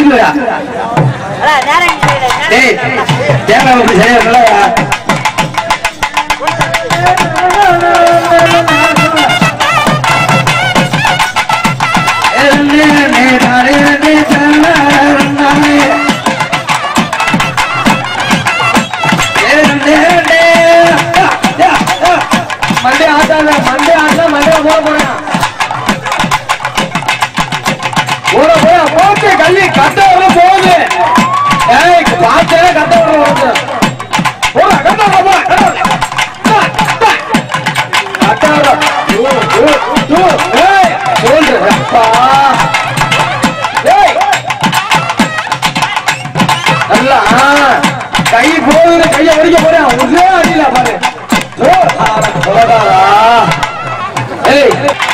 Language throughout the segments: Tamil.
முடிச்சுக்கோயா டேய் கேமரா அப்படி சரியா இருக்கலையா மண்டே ஆட்டாத மண்டே ஆட்டா மண்டே போக போறான் போற போற போட்டு கள்ளி கட்ட வர போகுது ஏய் பார்த்தே கட்ட வர போகுது போற கட்ட வர போ கட்ட வர யூ யூ யூ ஏய் சொல்ற அப்பா ஏய் நல்லா கை போகுது கைய வடிக்க போறேன் ஒரே அடியில பாரு ஓ ஆட கொலகாரா ஏய்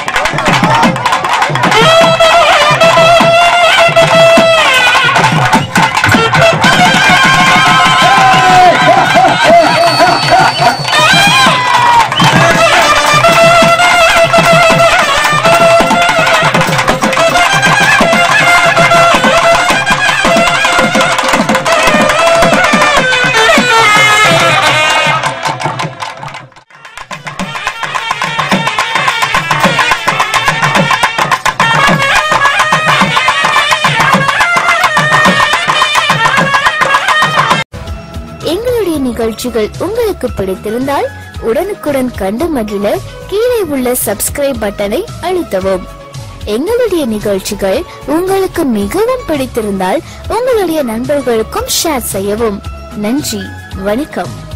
எங்களுடைய நிகழ்ச்சிகள் உங்களுக்கு பிடித்திருந்தால் உடனுக்குடன் கண்டு மகிழ கீழே உள்ள சப்ஸ்கிரைப் பட்டனை அழுத்தவும் எங்களுடைய நிகழ்ச்சிகள் உங்களுக்கு மிகவும் பிடித்திருந்தால் உங்களுடைய நண்பர்களுக்கும் ஷேர் செய்யவும் நன்றி வணக்கம்